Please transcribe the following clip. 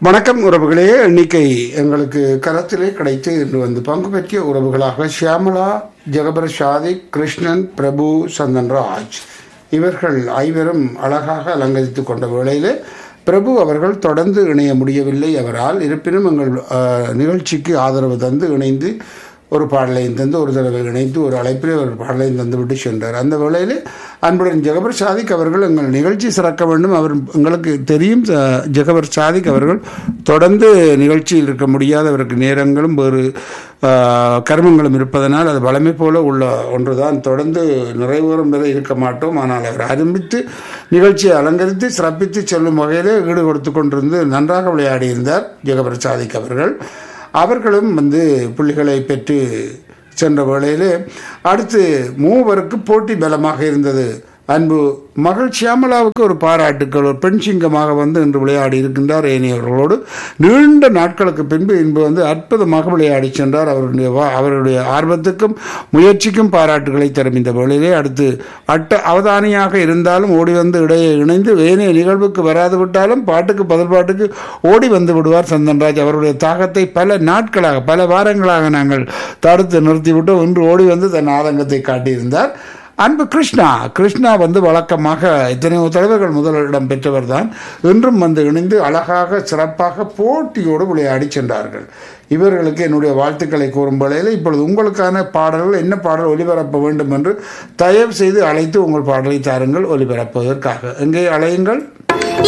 வணக்கம் உறவுகளே எண்ணிக்கை எங்களுக்கு கரத்திலே கிடைத்து இன்று வந்து பங்கு பெற்றிய உறவுகளாக ஷியாமலா ஜெகபர் ஷாதிக் கிருஷ்ணன் பிரபு சந்தன்ராஜ் இவர்கள் ஐவரும் அழகாக அலங்கரித்துக் கொண்ட வேளையிலே பிரபு அவர்கள் தொடர்ந்து இணைய முடியவில்லை அவரால் இருப்பினும் எங்கள் அஹ், நிகழ்ச்சிக்கு ஆதரவு தந்து இணைந்து ஒரு பாடலையும் தந்து ஒரு தடவை இணைத்து ஒரு அழைப்பிலே ஒரு பாடலையும் தந்து விட்டு சென்றார் அந்த வேளையில் அன்புடன் ஜெகபர் சாதிக் அவர்கள் எங்கள் நிகழ்ச்சி சிறக்க வேண்டும் அவர் எங்களுக்கு தெரியும் அஹ், ஜெகபர் சாதிக் அவர்கள் தொடர்ந்து நிகழ்ச்சியில் இருக்க முடியாத அவருக்கு நேரங்களும் வேறு அஹ், கர்மங்களும் இருப்பதனால் அது வளமை போல உள்ள ஒன்றுதான் தொடர்ந்து நிறைவேறும் வரை இருக்க மாட்டோம் ஆனால் அவர் ஆரம்பித்து நிகழ்ச்சியை அலங்கரித்து சிறப்பித்து செல்லும் வகையிலே ஈடு கொடுத்து கொண்டிருந்து நன்றாக விளையாடியிருந்தார் ஜெகபர் சாதிக் அவர்கள் அவர்களும் வந்து புள்ளிகளை பெற்று சென்ற வேளையிலே அடுத்து மூவருக்கு போட்டி பலமாக இருந்தது அன்பு மகள் ஷியாமலாவுக்கு ஒரு பாராட்டுக்கள் ஒரு பெண் சிங்கமாக வந்து இன்று விளையாடி இருக்கின்றார் ஏனையவர்களோடு நீண்ட நாட்களுக்கு பின்பு இன்பு வந்து அற்புதமாக விளையாடி சென்றார் அவருடைய வா- அவருடைய ஆர்வத்துக்கும் முயற்சிக்கும் பாராட்டுகளை தரும் இந்த வேளையிலே அடுத்து அட்ட அவதானியாக இருந்தாலும் ஓடி வந்து இடையே இணைந்து ஏனைய நிகழ்வுக்கு வராது விட்டாலும் பாட்டுக்கு பதில் பாட்டுக்கு ஓடி வந்து விடுவார் சந்தன்ராஜ் அவருடைய தாகத்தை பல நாட்களாக பல வாரங்களாக நாங்கள் தடுத்து நிறுத்திவிட்டு இன்று ஓடி வந்து தன் ஆதங்கத்தை காட்டியிருந்தார் அன்பு கிருஷ்ணா கிருஷ்ணா வந்து வழக்கமாக எத்தனையோ தலைவர்கள் முதலிடம் பெற்றவர் தான் இன்றும் வந்து இணைந்து அழகாக சிறப்பாக போட்டியோடு விளையாடி சென்றார்கள் இவர்களுக்கு என்னுடைய வாழ்த்துக்களை கூறும் வேளையில் இப்பொழுது உங்களுக்கான பாடல்கள் என்ன பாடல் ஒலிபரப்ப வேண்டும் என்று தயவு செய்து அழைத்து உங்கள் பாடலை தாருங்கள் ஒலிபரப்புவதற்காக எங்கே அழையுங்கள்